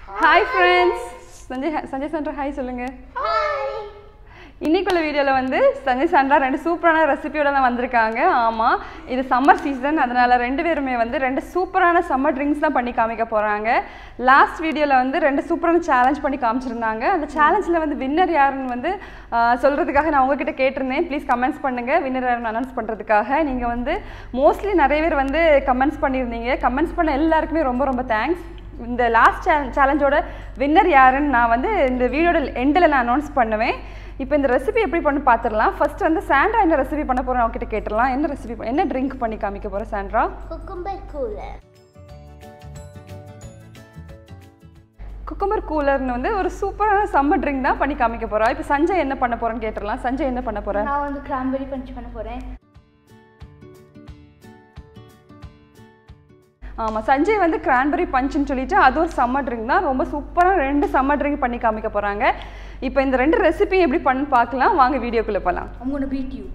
Hi friends Sanjay Sanjay Sandra hi சொல்லுங்க இன்னைக்குள்ள வீடியோவில் வந்து சஞ்சய் சாண்ட்ரா ரெண்டு சூப்பரான ரெசிபியோட தான் வந்திருக்காங்க ஆமாம் இது சம்மர் சீசன் அதனால் ரெண்டு பேருமே வந்து ரெண்டு சூப்பரான சம்மர் ட்ரிங்க்ஸ் தான் பண்ணி காமிக்க போகிறாங்க லாஸ்ட் வீடியோவில் வந்து ரெண்டு சூப்பரான சேலஞ்ச் பண்ணி காமிச்சிருந்தாங்க அந்த சேலஞ்சில் வந்து வின்னர் யாருன்னு வந்து ஆஹ், சொல்றதுக்காக நான் உங்ககிட்ட கேட்டிருந்தேன் ப்ளீஸ் கமெண்ட்ஸ் பண்ணுங்கள் வின்னர் யாருன்னு அனௌன்ஸ் பண்ணுறதுக்காக நீங்கள் வந்து மோஸ்ட்லி நிறைய பேர் வந்து கமெண்ட்ஸ் பண்ணியிருந்தீங்க கமெண்ட்ஸ் பண்ண எல்லாருக்குமே ரொம்ப ரொம்ப தேங்க்ஸ் இந்த லாஸ்ட் சேலஞ்சோட வின்னர் யாருன்னு நான் வந்து இந்த வீடியோட எண்டில் நான் அனௌன்ஸ் பண்ணுவேன் இப்போ இந்த ரெசிபி எப்படி பண்ணி பார்த்துடலாம் ஃபர்ஸ்ட் வந்து சாண்ட்ரா என்ன ரெசிபி பண்ண போகிறேன் அவங்ககிட்ட கேட்டுடலாம் என்ன ரெசிபி என்ன ட்ரிங்க் பண்ணி காமிக்க போகிறேன் சாண்ட்ரா குக்கும்பர் கூலர் குக்கும்பர் கூலர்னு வந்து ஒரு சூப்பரான சம்மர் ட்ரிங்க் தான் பண்ணி காமிக்க போகிறா இப்போ சஞ்சய் என்ன பண்ண போகிறேன்னு கேட்டுடலாம் சஞ்சய் என்ன பண்ண போகிறேன் நான் வந்து கிராம்பெரி பஞ்ச் பண்ண போகிறேன் ஆமாம் சஞ்சய் வந்து கிரான்பெரி பஞ்சுன்னு சொல்லிட்டு அது ஒரு சம்மர் ட்ரிங்க் தான் ரொம்ப சூப்பராக ரெண்டு சம்மர் ட்ரிங்க் பண்ணி காமிக்க போகிறாங்க இப்போ இந்த ரெண்டு ரெசிபி எப்படி பண்ணு பார்க்கலாம் வாங்க வீடியோக்குள்ளே போகலாம் I'm gonna beat you.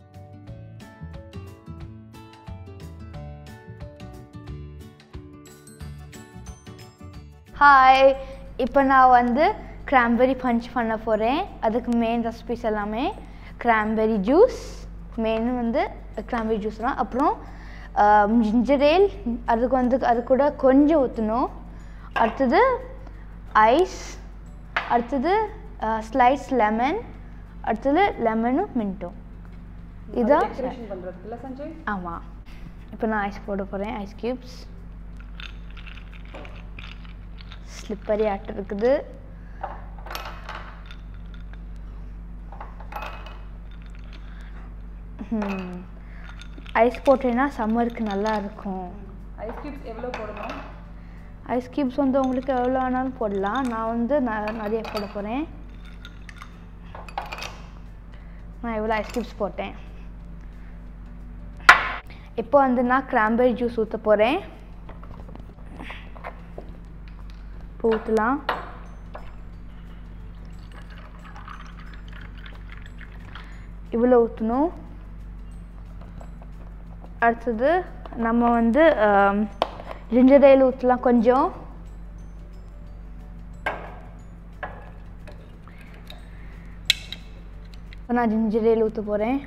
Hi இப்போ நான் வந்து கிராம்பெரி பஞ்ச் பண்ண போகிறேன் அதுக்கு மெயின் ரெசிபிஸ் எல்லாமே கிராம்பெரி ஜூஸ் மெயின் வந்து கிராம்பெரி ஜூஸ் தான் அப்புறம் ஜிஞ்சர் ஏல் அதுக்கு வந்து அது கூட கொஞ்சம் ஊற்றணும் அடுத்தது ஐஸ் அடுத்தது ஸ்லைஸ் லெமன் அடுத்தது லெமனும் மின்ட்டும் இதான் பண்ணுறதுக்குள்ள சஞ்சய் ஆமாம் இப்போ நான் ஐஸ் போட போகிறேன் ஐஸ் க்யூப்ஸ் ஸ்லிப்பரி ஆட்டு இருக்குது ஐஸ் போட்டேன்னா சம்மருக்கு நல்லா இருக்கும் ஐஸ் கியூப்ஸ் எவ்வளோ போடணும் ஐஸ் க்யூப்ஸ் வந்து உங்களுக்கு எவ்வளோ வேணாலும் போடலாம் நான் வந்து ந- நிறைய போட போகிறேன் நான் எவ்வளோ ஐஸ் க்யூப்ஸ் போட்டேன் இப்போ வந்து நான் கிராம்பெரி ஜூஸ் ஊற்ற போகிறேன் இப்போ ஊற்றலாம் இவ்வளோ ஊற்றணும் அடுத்தது நம்ம வந்து ஜிஞ்சர் ஏல் ஊற்றலாம் கொஞ்சம் இப்போ நான் ஜிஞ்சர் ஏல் ஊற்ற போகிறேன்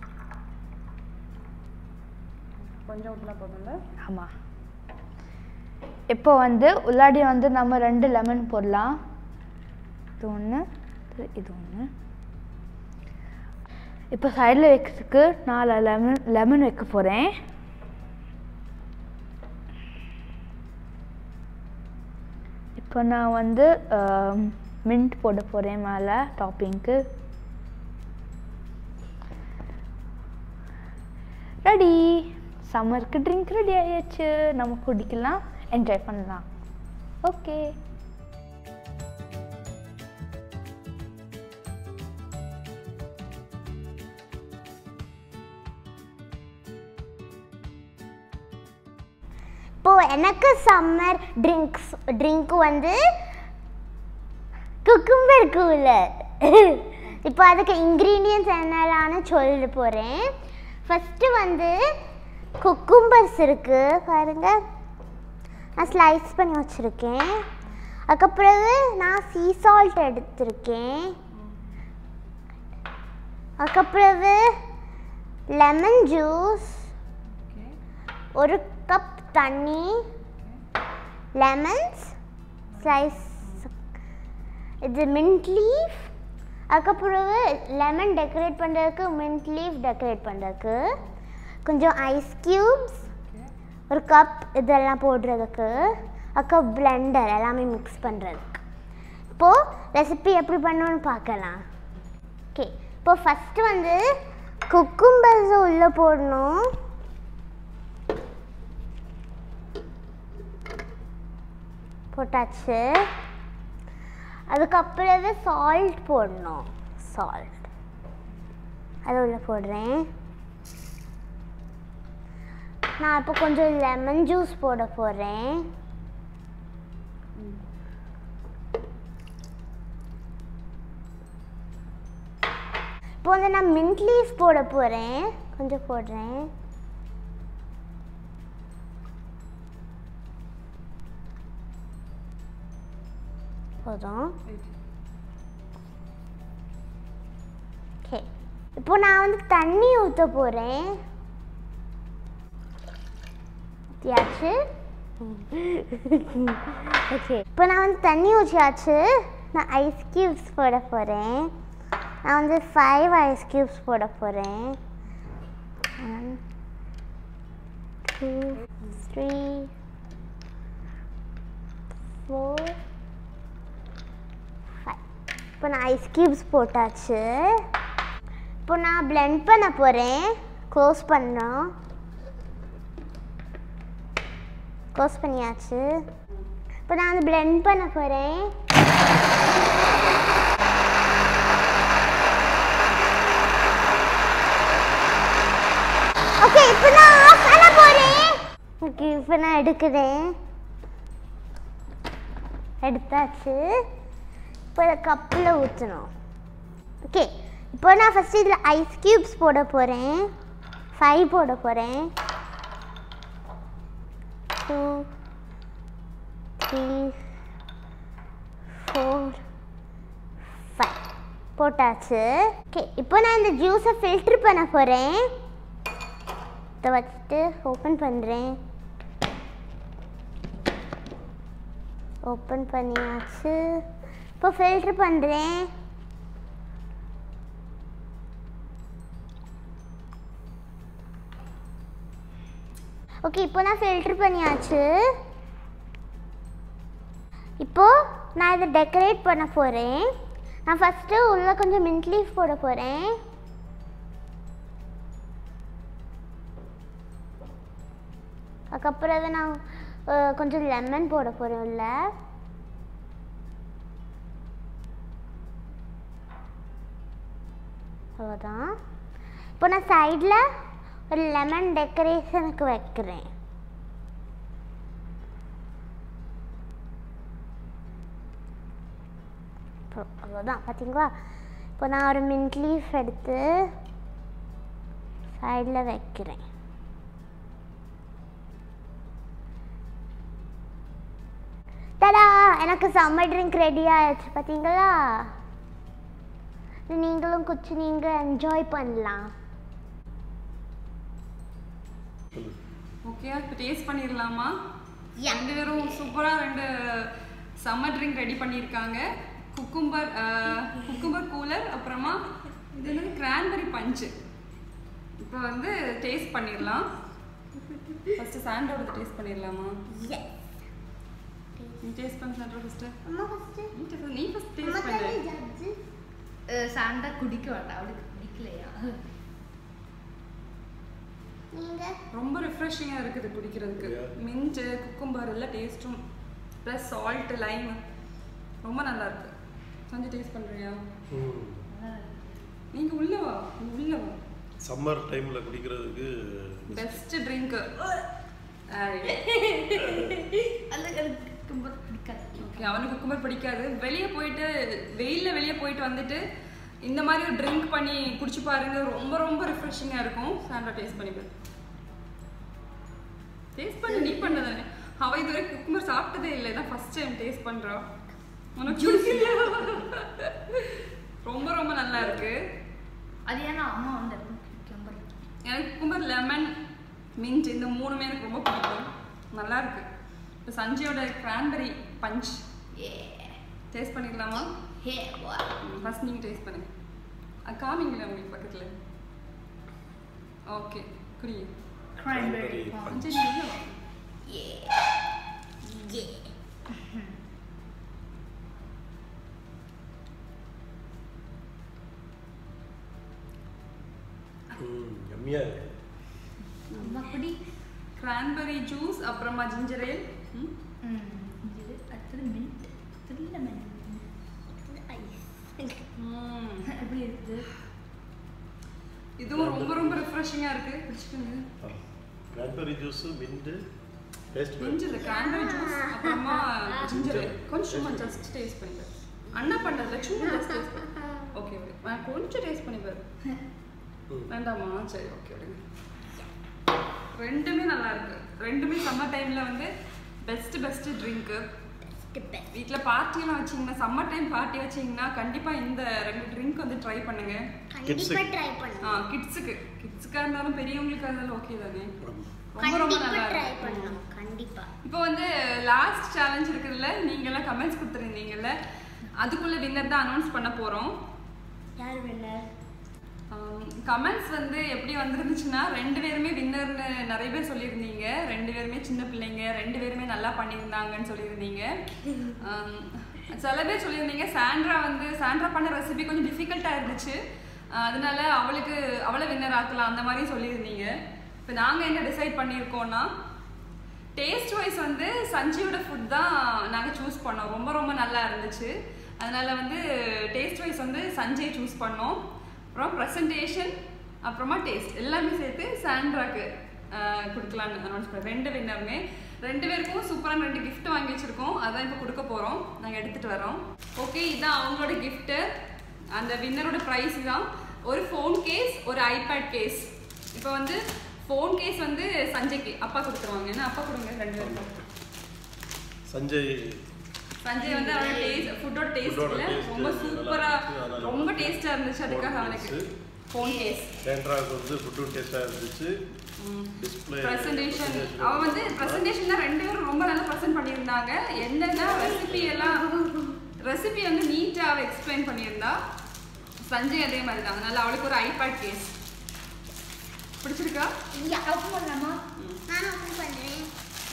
கொஞ்சம் ஊற்றினா போதும்ல ஆமாம் இப்போ வந்து உள்ளாடி வந்து நம்ம ரெண்டு லெமன் போடலாம் இது ஒன்று இது ஒன்று இப்போ சைடில் வைக்கிறதுக்கு நாலு லெமன் லெமன் வைக்க போகிறேன் இப்போ நான் வந்து மின்ட் போட போகிறேன் மேலே டாப்பிங்க்கு ரெடி சம்மருக்கு ட்ரிங்க் ரெடி ஆயாச்சு நம்ம குடிக்கலாம் என்ஜாய் பண்ணலாம் ஓகே இப்போ எனக்கு சம்மர் ட்ரிங்க்ஸ் ட்ரிங்க் வந்து குக்கும்பர் கூலர் இப்போ அதுக்கு இன்க்ரீடியன்ஸ் என்னலான்னு சொல்ல போகிறேன் ஃபஸ்ட்டு வந்து குக்கும்பர்ஸ் இருக்குது பாருங்க நான் ஸ்லைஸ் பண்ணி வச்சுருக்கேன் அதுக்கப்புறம் நான் சீ சால்ட் எடுத்திருக்கேன் அதுக்கப்புறம் லெமன் ஜூஸ் ஒரு கப் தண்ணி லெமன்ஸ் ஸ்லைஸ் இது மின்ட் லீஃப் அதுக்கப்புறம் லெமன் டெக்கரேட் பண்ணுறதுக்கு மின்ட் லீஃப் டெக்கரேட் பண்ணுறதுக்கு கொஞ்சம் ஐஸ் க்யூப்ஸ் ஒரு கப் இதெல்லாம் போடுறதுக்கு அதுக்கு பிளெண்டர் எல்லாமே மிக்ஸ் பண்ணுறதுக்கு இப்போது ரெசிபி எப்படி பண்ணணும்னு பார்க்கலாம் ஓகே இப்போ ஃபஸ்ட்டு வந்து குக்கும்பர்ஸை உள்ளே போடணும் போட்டாச்சு அதுக்கப்புறவே சால்ட் போடணும் சால்ட் அது உள்ள போடுறேன் நான் இப்போ கொஞ்சம் லெமன் ஜூஸ் போட போகிறேன் இப்போ வந்து நான் மின்ட் லீஃப் போட போகிறேன் கொஞ்சம் போடுறேன் போதும் ஓகே இப்போ நான் வந்து தண்ணி ஊற்ற போகிறேன் ஊற்றியாச்சு ஓகே இப்போ நான் வந்து தண்ணி ஊற்றியாச்சு நான் ஐஸ் க்யூப்ஸ் போட போகிறேன் நான் வந்து ஃபைவ் ஐஸ் க்யூப்ஸ் போட போகிறேன் one two three four five இப்போ நான் ஐஸ் க்யூப்ஸ் போட்டாச்சு இப்போ நான் blend பண்ண போகிறேன் க்ளோஸ் பண்ணோம் க்ளோஸ் பண்ணியாச்சு இப்போ நான் வந்து blend பண்ண போகிறேன் ஓகே இப்போ நான் ஆஃப் பண்ண போகிறேன் ஓகே இப்போ நான் எடுக்கிறேன் எடுத்தாச்சு இப்போ இதை கப்பில் ஊற்றணும் ஓகே இப்போ நான் ஃபஸ்ட்டு இதில் ஐஸ் க்யூப்ஸ் போட போகிறேன் ஃபைவ் போட போகிறேன் டூ த்ரீ ஃபோர் ஃபைவ் போட்டாச்சு ஓகே இப்போ நான் இந்த ஜூஸை ஃபில்ட்ரு பண்ண போகிறேன் இதை வச்சுட்டு ஓப்பன் பண்ணுறேன் ஓப்பன் பண்ணியாச்சு இப்போ ஃபில்ட்ரு பண்ணுறேன் ஓகே இப்போ நான் ஃபில்ட்ரு பண்ணியாச்சு இப்போ நான் இதை டெக்கரேட் பண்ண போகிறேன் நான் ஃபஸ்ட்டு உள்ளே கொஞ்சம் மின்ட் லீஃப் போட போகிறேன் அதுக்கப்புறம் அதை நான் அஹ், கொஞ்சம் லெமன் போட போகிறேன் உள்ள அவ்வளோதான் இப்போ நான் சைடில் ஒரு லெமன் டெக்கரேஷனுக்கு வைக்கிறேன் இப்போ அவ்வளோதான் பார்த்தீங்களா இப்போ நான் ஒரு மின்ட் லீஃப் எடுத்து சைடில் வைக்கிறேன் தடா எனக்கு சம்மர் ட்ரிங்க் ரெடி ஆயிடுச்சு பார்த்தீங்களா இது நீங்களும் குச்சி நீங்கள் என்ஜாய் பண்ணலாம் ஓகே இப்போ டேஸ்ட் பண்ணிடலாமா ரெண்டு பேரும் சூப்பராக ரெண்டு சம்மர் ட்ரிங்க் ரெடி பண்ணியிருக்காங்க குக்கும்பர் குக்கும்பர் கூலர் அப்புறமா இது என்னது கிரான்பெரி பஞ்சு இப்போ வந்து டேஸ்ட் பண்ணிடலாம் ஃபஸ்ட்டு சாண்டோட டேஸ்ட் பண்ணிடலாமா நீ டேஸ்ட் பண்ண சாண்டோ ஃபஸ்ட்டு அம்மா ஃபஸ்ட்டு நீ ஃபஸ்ட் டேஸ்ட் பண்ணு சாண்டா குடிக்க வேண்டாம் அவளுக்கு பிடிக்கலையா நீங்கள் ரொம்ப ரிஃப்ரெஷிங்காக இருக்குது குடிக்கிறதுக்கு மின்ட்டு குக்கும்பர் எல்லாம் டேஸ்ட்டும் ப்ளஸ் சால்ட் லைம் ரொம்ப நல்லா இருக்கு கொஞ்சம் டேஸ்ட் பண்ணுறியா நீங்கள் உள்ள வா நீ உள்ள வா சம்மர் டைம்ல குடிக்கிறதுக்கு பெஸ்ட் ட்ரிங்க்கு அது எனக்கு ரொம்ப பிடிக்காது ஓகே அவனுக்கு குக்கும்பர் பிடிக்காது வெளியே போயிட்டு வெயிலில் வெளியே போயிட்டு வந்துட்டு இந்த மாதிரி ஒரு ட்ரிங்க் பண்ணி குடிச்சு பாருங்க ரொம்ப ரொம்ப ரிஃப்ரெஷிங்காக இருக்கும் சாண்டா டேஸ்ட் பண்ணி பாரு டேஸ்ட் பண்ணு நீ பண்ணதானே அவ இதுவரை குக்கும்பர் சாப்பிட்டதே இல்லை தான் ஃபர்ஸ்ட் டைம் டேஸ்ட் பண்றா உனக்கு பிடிக்கலையா? ரொம்ப ரொம்ப நல்லா இருக்கு அது ஏன்னா அம்மா வந்து ரொம்ப எனக்கு குக்கும்பர் லெமன் மின்ட் இந்த மூணுமே எனக்கு ரொம்ப பிடிக்கும் நல்லா இருக்கு இப்போ சஞ்சயோட கிரான்பெரி பஞ்ச் ஏ டேஸ்ட் பண்ணிக்கலாமா ஹே வா ஃபர்ஸ்ட் நீங்கள் டேஸ்ட் பண்ணுங்க அது காமிங்களேன் உங்களுக்கு பக்கத்தில் ஓகே குடி cranberry Cranberry. கொஞ்சம் நீங்க வா. ஏ ஏ ம், எம்மியா இருக்கு அம்மா குடி கிரான்பெரி ஜூஸ் அப்புறமா ஜிஞ்சர் ஏல் ம் ம் இது அடுத்தது மின்ட் அடுத்தது லெமன் ம். எப்படி இருக்குது இதுவும் ரொம்ப ரொம்ப ரிஃப்ரெஷிங்காக இருக்கு குடிச்சுக்கோங்க cranberry juice mint taste ginger cranberry juice அப்புறமா ஜிஞ்சர் ஏல் கொஞ்சமா ஜஸ்ட் டேஸ்ட் பண்ணி பாரு அண்ணா பண்ணல சும்மா ஜஸ்ட் டேஸ்ட் ஓகே ஓகே கொஞ்சம் டேஸ்ட் பண்ணி பாரு வேண்டாமா சரி ஓகே விடுங்க ரெண்டுமே நல்லா இருக்கு ரெண்டுமே சம்மர் டைம்ல வந்து பெஸ்ட் பெஸ்ட் ட்ரிங்க்கு வீட்டில் பார்ட்டியெல்லாம் வச்சிங்கன்னா சம்மர் டைம் பார்ட்டி வச்சிங்கன்னா கண்டிப்பாக இந்த ரெண்டு ட்ரிங்க் வந்து ட்ரை பண்ணுங்க கண்டிப்பா ட்ரை பண்ணுங்க ஆ கிட்ஸுக்கு கிட்ஸுக்காக இருந்தாலும் பெரியவங்களுக்காக இருந்தாலும் ஓகே தானே ஆமா. ரொம்ப ரொம்ப கண்டிப்பா நல்லா ட்ரை இருக்கும் பண்ணணும் கண்டிப்பா இப்போ வந்து லாஸ்ட் சேலஞ்ச் இருக்குதுல்ல நீங்கெல்லாம் கமெண்ட்ஸ் கொடுத்துருந்தீங்கல்ல அதுக்குள்ள வின்னர் தான் அனௌன்ஸ் பண்ண போகிறோம் யார் வின்னர் கமெண்ட்ஸ் வந்து எப்படி வந்திருந்துச்சுன்னா ரெண்டு பேருமே வின்னர்னு நிறைய பேர் சொல்லியிருந்தீங்க ரெண்டு பேருமே சின்ன பிள்ளைங்க ரெண்டு பேருமே நல்லா பண்ணியிருந்தாங்கன்னு சொல்லியிருந்தீங்க ஆம், சில பேர் சொல்லியிருந்தீங்க சாண்ட்ரா வந்து சாண்ட்ரா பண்ண ரெசிபி கொஞ்சம் டிஃபிகல்ட்டாக இருந்துச்சு அஹ் அதனால அவளுக்கு அவளை வின்னர் ஆக்கலாம் அந்த மாதிரி சொல்லியிருந்தீங்க இப்போ நாங்கள் என்ன டிசைட் பண்ணியிருக்கோம்னா டேஸ்ட் வைஸ் வந்து சஞ்சீவோட ஃபுட் தான் நாங்கள் சூஸ் பண்ணோம் ரொம்ப ரொம்ப நல்லா இருந்துச்சு அதனால வந்து டேஸ்ட் வைஸ் வந்து சஞ்சய் சூஸ் பண்ணோம் அப்புறம் ப்ரெசன்டேஷன் அப்புறமா டேஸ்ட் எல்லாமே சேர்த்து சாண்ட்ராக்கு ஆஹ், கொடுக்கலான்னு அனௌன்ஸ் பண்ணேன் ரெண்டு வின்னருமே ரெண்டு பேருக்கும் சூப்பரான ரெண்டு gift வாங்கி வச்சிருக்கோம் அதான் இப்போ கொடுக்க போகிறோம் நாங்கள் எடுத்துகிட்டு வரோம் ஓகே இதான் அவங்களோட gift அந்த வின்னரோட ப்ரைஸ் தான் ஒரு ஃபோன் கேஸ் ஒரு ஐபேட் கேஸ் இப்போ வந்து ஃபோன் கேஸ் வந்து சஞ்சய்க்கு அப்பா கொடுத்துருவாங்க ஏன்னா அப்பா கொடுங்க ரெண்டு பேருக்கும் சஞ்சய் சஞ்சய் வந்து அவனோட டேஸ்ட் ஃபுட்டோட டேஸ்ட் Food ஓட இல்ல taste ரொம்ப நல்லா சூப்பரா இருந்துச்சு, அதனால ரொம்ப டேஸ்டா இருந்துச்சு அதுக்காக phone அவனுக்கு case. ஃபோன் கேஸ் சேண்ட்ராவுக்கு வந்து ஃபுட்டும் டேஸ்டாக இருந்துச்சு டிஸ்பிளே பிரசன்டேஷன் அவன் வந்து பிரசன்டேஷன்ல ரெண்டு பேரும் ரொம்ப நல்லா ப்ரெசென்ட் பண்ணியிருந்தாங்க என்னென்ன ரெசிபி எல்லாம் ரெசிபி வந்து நீட்டா அவ எக்ஸ்பிளைன் பண்ணியிருந்தா சஞ்சய் அதே மாதிரி தான் அதனால அவளுக்கு ஒரு ஐபேட் கேஸ் பிடிச்சிருக்கா ஓப்பன் பண்ணலாமா நான் ஓப்பன் பண்றேன்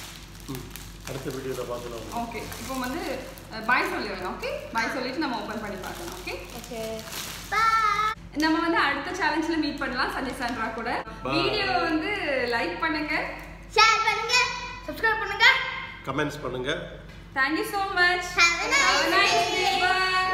அடுத்த வீடியோவில் பார்க்கலாம் ஓகே இப்போ வந்து பாய் சொல்லிடுங்க ஓகே பாய் சொல்லிட்டு நம்ம ஓப்பன் பண்ணி பார்க்கலாம் ஓகே ஓகே பாய் நம்ம வந்து அடுத்த சேலஞ்சில் மீட் பண்ணலாம் சஞ்சய் சாண்ட்ரா கூட Bye. வீடியோ வந்து லைக் பண்ணுங்க ஷேர் பண்ணுங்க சப்ஸ்கிரைப் பண்ணுங்க கமெண்ட்ஸ் பண்ணுங்கள் thank you so much Have a nice Have a nice day. Bye.